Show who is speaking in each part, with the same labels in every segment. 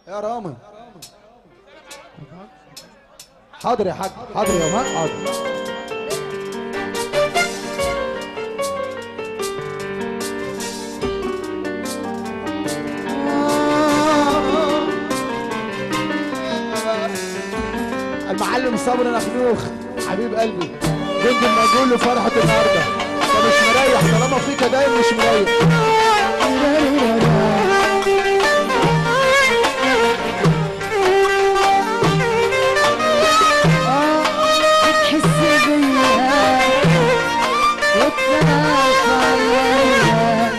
Speaker 1: يا رامي حاضر يا حاج حاضر يا مان حاضر المعلم صبري نخنوخ حبيب قلبي جند المجهول له فرحة النهارده انت مش مريح طالما فيك دايم مش مريح
Speaker 2: بتحس بيا وتخاف عليا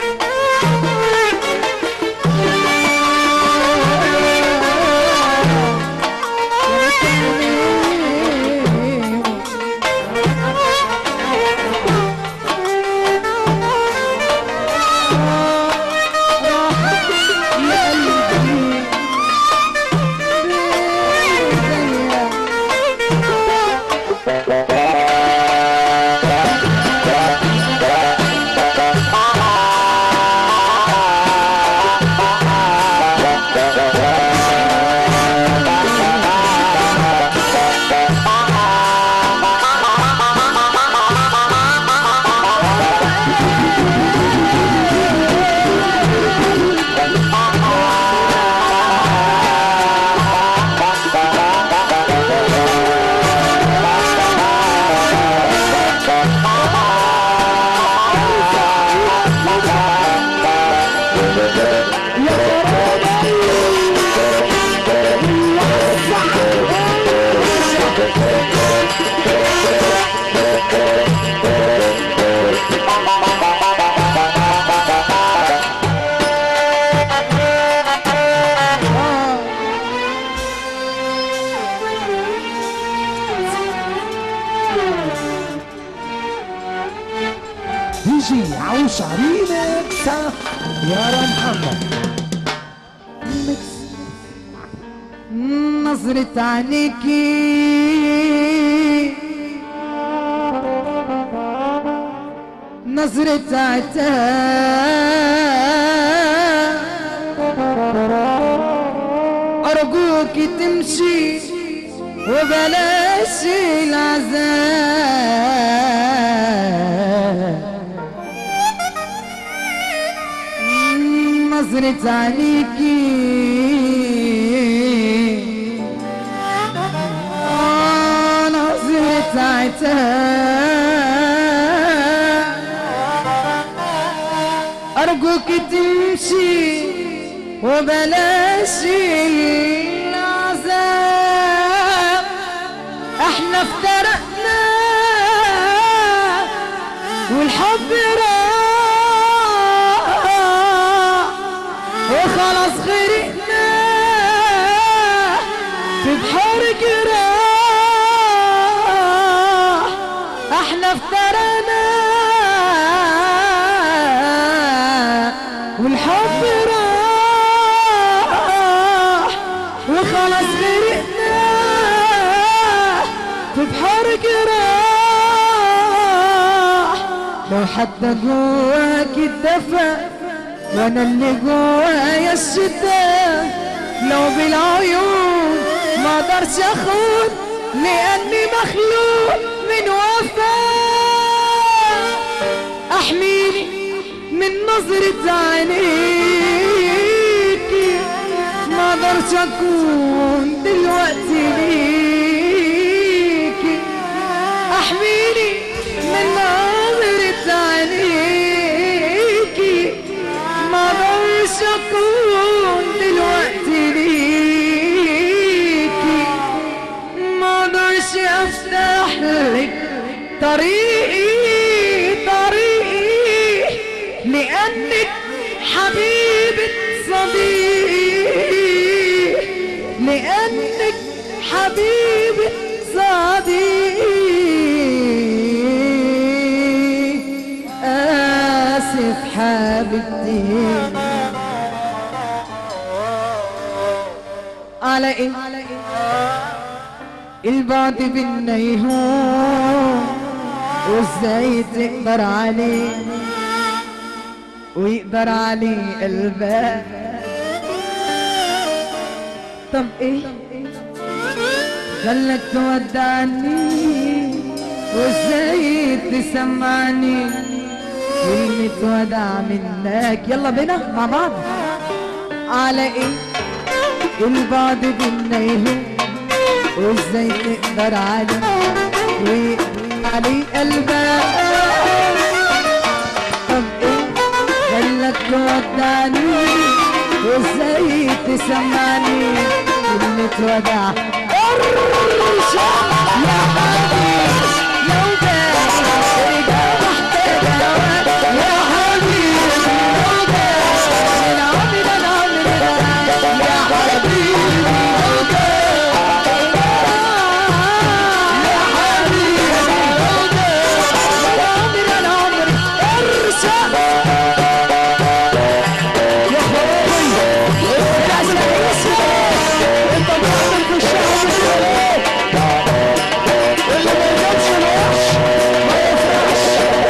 Speaker 2: يا قلبي بيا
Speaker 1: يجي عوش ريمكس يا رام محمد
Speaker 2: نظرة عينيكي نظرة عتاب أرجوك تمشي وبلاش العذاب نظرة عينيكي آه، نظرة عتاب أرجوك تمشي وبلاش العذاب احنا افترقنا والحب راح وخلاص غرقنا في بحر جراح احنا افترقنا والحب راح وخلاص غرقنا في بحر جراح لو حتى جواك الدفا وانا اللي جوايا الشتاء لو بالعيون ما اقدرش اخون لاني مخلوق من وفاء احميني من نظرة عينيكي ما اقدرش اكون دلوقتي ليكي احميني من نظرة عينيكي ما اقدرش اكون دلوقتي ليكي ما اقدرش افتح لك طريقي طريقي لانك حبيبة صديقي لانك حبيبة صديقي اسف حبيبتي على ايه البعد بينا يهون وازاي تقدر عليه ويقدر عليه قلبك طب ايه قالك تودعني وازاي تسمعني كلمة وداع منك يلا بينا مع بعض على ايه البعد بينا يهون وازاي تقدر عليه وعلي قلبك طب ايه خلك تودعني وازاي تسمعني كلمة وداع ارشد يا حبيبي لو بس رجع محتاجة هواك يا حبيبي لو بس من عمري ده العمر ده يا حبيبي لو بس يا حبيبي لو بس من عمري ده العمر ارشد
Speaker 1: يا خرابي
Speaker 2: يا سيدي
Speaker 1: انت بتعمل في الشعب كده ليه؟ اللي ما يجيبش الوحش ما يفرحش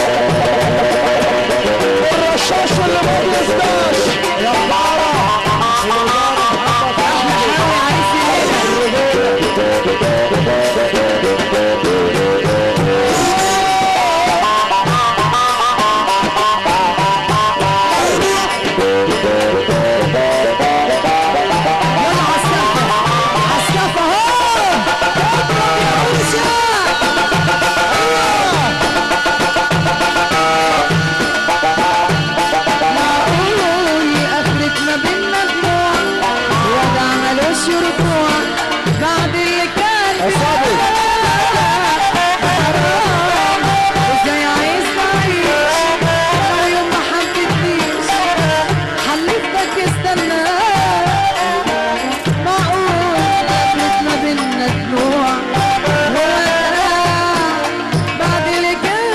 Speaker 1: الرشاش اللي ما بيصداش يا خسارة
Speaker 2: يلا عسكفة عسكفة اهو اضرب يا عوشة معقول اخرك ما بينا دموع وضع ملوش رجوع بعد اللي كان
Speaker 1: يا صابر.
Speaker 2: حرام ازاي عايز تعيش لو يوم ما حبيتنيش حلفتك استنى معقول قبلت ما بينا دموع بعد اللي كان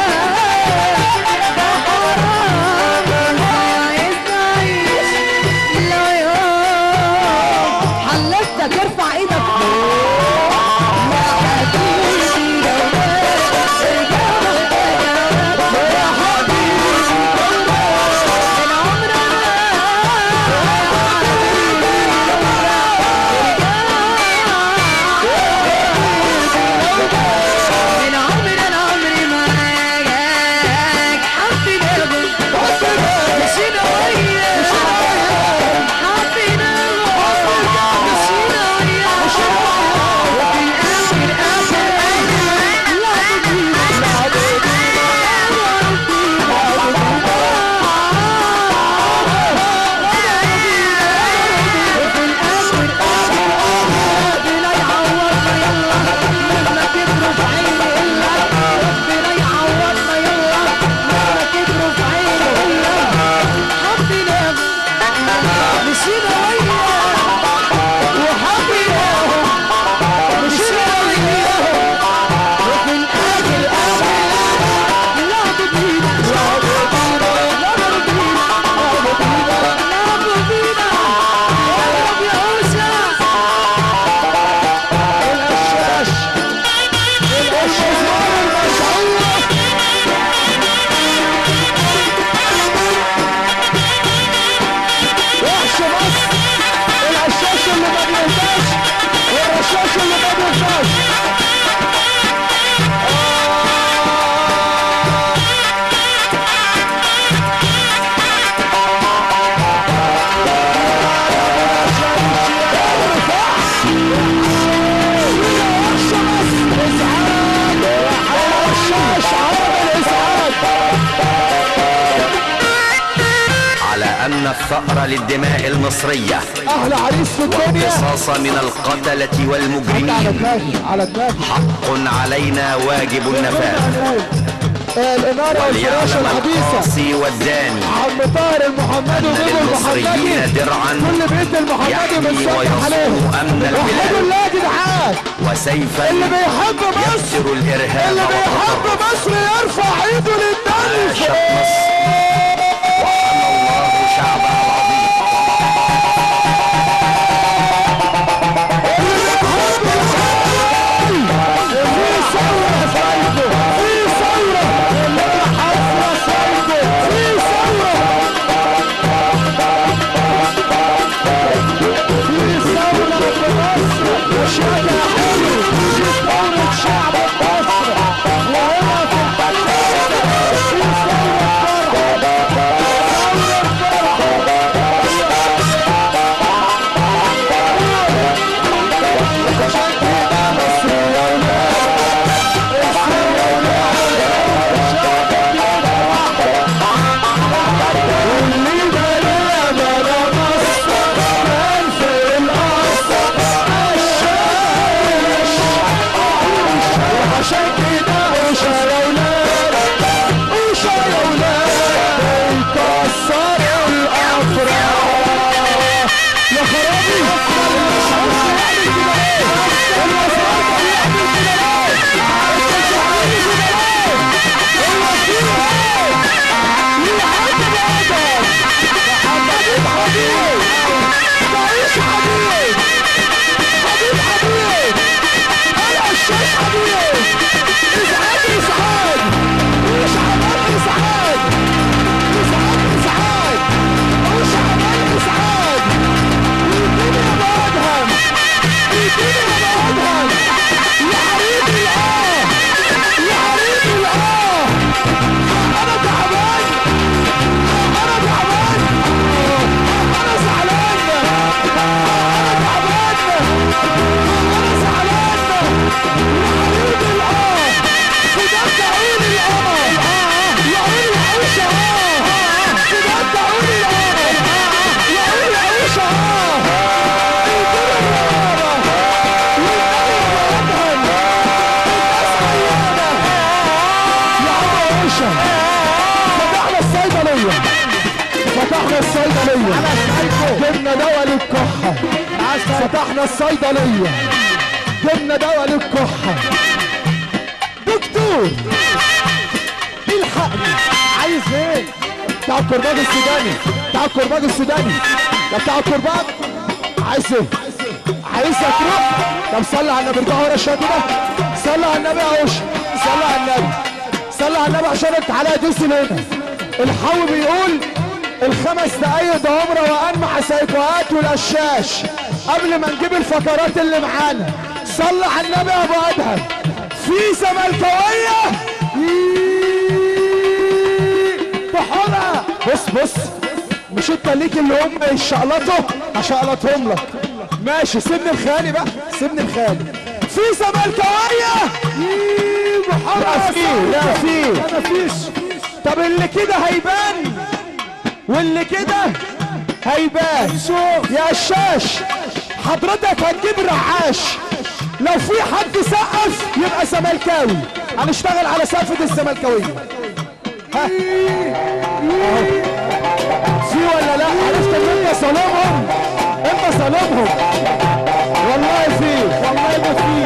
Speaker 2: ده حرام عايز تعيش لو يوم حلفتك ارفع ايدك فوق يا حبيبي لو بس ارجع محتاجة يا حبيبي لو بس العمر من عمر انا عمري معاك حبينا مشينا وياك حبينا مشينا وياك وفي الاخر اخر لا وفي الاخر ربنا يعوضنا يلا مهما كبروا في عيني الا ربنا يعوضنا يلا مهما كبروا في عيني الا حبنا مشينا وياهم وحبيناهم مشينا وياهم وفي الاخر لعبوا بينا لعبوا بينا لعبوا بينا لعبوا بينا اضرب يا عوشة
Speaker 1: القشاش القشاش المشعوة وحش مصر القشاش اللي ما بيهداش والرشاش اللي ما بيهداش وحش مصر ازعاج الرشاش عرض الازعاج
Speaker 3: على أن الثأر للدماء المصرية
Speaker 1: اهل عريس في الدنيا
Speaker 3: والقصاص من القتلة
Speaker 1: حط على
Speaker 3: والمجرمين
Speaker 1: دماغي على دماغي
Speaker 3: حق علينا واجب النفاذ
Speaker 1: هنقول آه، الإنارة والفراش
Speaker 3: وليعلم
Speaker 1: الحديثة
Speaker 3: القاصي والداني
Speaker 1: عم طاهر المحمدي
Speaker 3: أن
Speaker 1: وبيبو المحمدي
Speaker 3: للمصريين درعا
Speaker 1: كل بيت المحمدي
Speaker 3: يحمي
Speaker 1: متسطح
Speaker 3: ويصون
Speaker 1: عليهم
Speaker 3: أمن البلاد.
Speaker 1: وحدوا الله يا جدعان
Speaker 3: وسيفا
Speaker 1: اللي بيحب مصر
Speaker 3: يكسر الإرهاب
Speaker 1: اللي بيحب
Speaker 3: والتطرف
Speaker 1: مصر يرفع ايده للدم
Speaker 3: عاشت مصر وحمى الله شعبها العظيم
Speaker 1: في ثورة فايدة في ثورة اللي حفرة فايدة في ثورة في ثورة رحنا الصيدلية جبنا دواء للكحة دكتور الحقني عايز ايه؟ بتاع الكرباج السوداني بتاع الكرباج السوداني ده بتاع الكرباج عايز ايه؟ عايزك تروح طب صلي على النبي ارجع ورا شويه كده صلي على النبي يا اوش صلي على النبي صلي على النبي عشان انت على دوس هنا الحاوي بيقول الخمس دقايق ده عمره وان مع سيكوهات والقشاش قبل ما نجيب الفقرات اللي معانا صلي على النبي يا ابو ادهم في زملكاويه بحرة بص بص مش انت ليك اللي هم يشقلطوا هشقلطهم لك ماشي سيبني الخالي بقى سيبني الخالي في زملكاويه بحرة لا في لا في لا مفيش طب اللي كده هيبان واللي كده هيبان يا شاش حضرتك هتجيب رعاش لو في حد سقف يبقى زملكاوي هنشتغل على سقفة الزملكاوية ها أهو. في ولا لا عرفت ان انت ظالمهم انت ظالمهم والله في والله ما في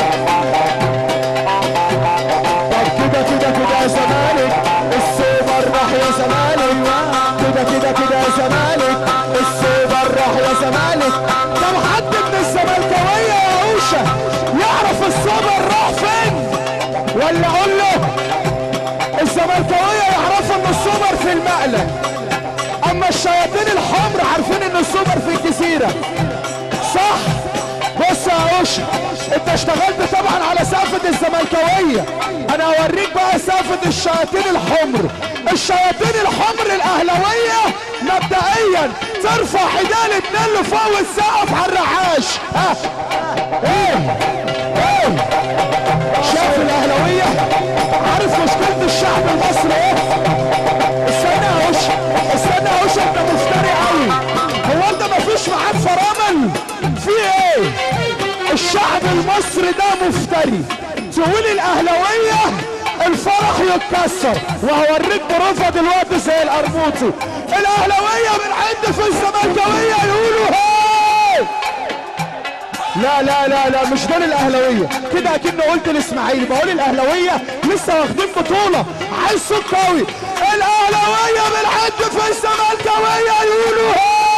Speaker 1: طب كده كده كده يا زمالك السوبر راح يا زمالك كده كده كده يا زمالك السوبر راح يا زمالك طب حد من الزملكاويه يا اوشه يعرف السوبر راح فين ولا اقول له الزملكاويه يعرفوا ان السوبر في المقلب اما الشياطين الحمر عارفين ان السوبر في الجزيره صح بص يا اوش انت اشتغلت طبعا على سقفة الزملكاوية انا اوريك بقى سقفة الشياطين الحمر الشياطين الحمر الاهلاوية مبدئيا ترفع حدال اتنين لفوق والسقف على الرعاش ها ايه ايه شايف الاهلاوية عارف مشكلة الشعب المصري ايه استنى يا وش استنى يا وش انت مفتري قوي هو انت مفيش معاك فرامل في ايه الشعب المصري ده مفتري تقول الاهلاويه الفرح يتكسر وهوريك بروفه دلوقتي زي القرموطي الاهلاويه بنعد في الزملكاويه يقولوا هاي لا لا لا لا مش دول الاهلاويه كده اكن قلت الاسماعيلي بقول الاهلاويه لسه واخدين بطوله عايز صوت قوي الاهلاويه بنعد في الزملكاويه يقولوا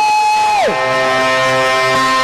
Speaker 1: هاي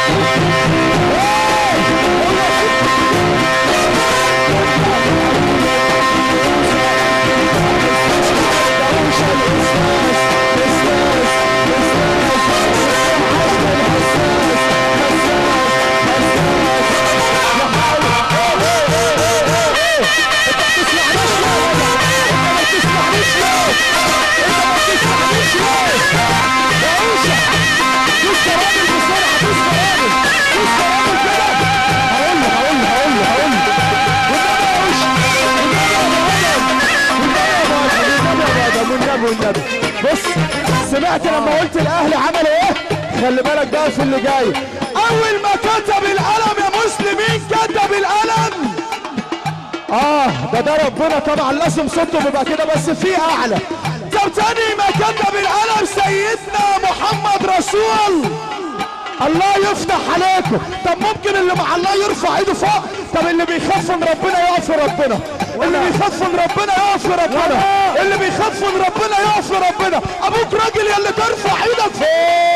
Speaker 1: والنبي والنبي بص سمعت لما قلت الاهلي عملوا ايه خلي بالك بقى في اللي جاي اول ما كتب القلم يا مسلمين كتب القلم اه ده ده ربنا طبعا لازم صوته بيبقى كده بس في اعلى طب تاني ما كتب القلم سيدنا محمد رسول الله يفتح عليكم طب ممكن اللي مع الله يرفع ايده فوق طب اللي بيخاف من ربنا يقف في ربنا اللي بيخاف من ربنا يقف في ربنا اللي بيخاف من ربنا يقف في ربنا ابوك راجل يا اللي ترفع ايدك فوق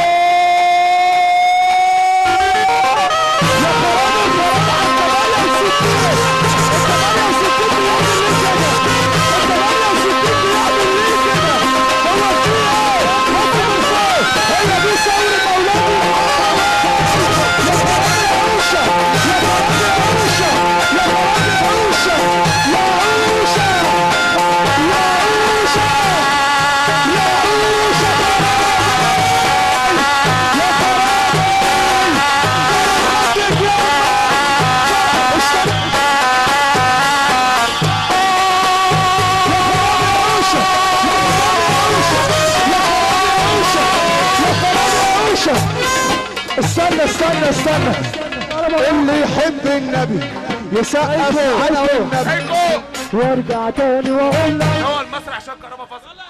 Speaker 1: يا كرام الكرام على الثمانية وستين. الثمانية وستين بيعمل ليه كده؟ الثمانية وستين بيعمل ليه كده؟ هو في ايه؟ هو من فوق هي دي ثورة مولاني يا كرام يا عوشة يا كرام يا عوشة يا كرام يا عوشة يا عوشة يا عوشة يا عوشة يا كرام يا استنى استنى استنى استنى اللي يحب النبي يسقف على النبي
Speaker 3: سايكو
Speaker 1: وارجع تاني واقول لك
Speaker 3: هو المسرح عشان كهربا فصل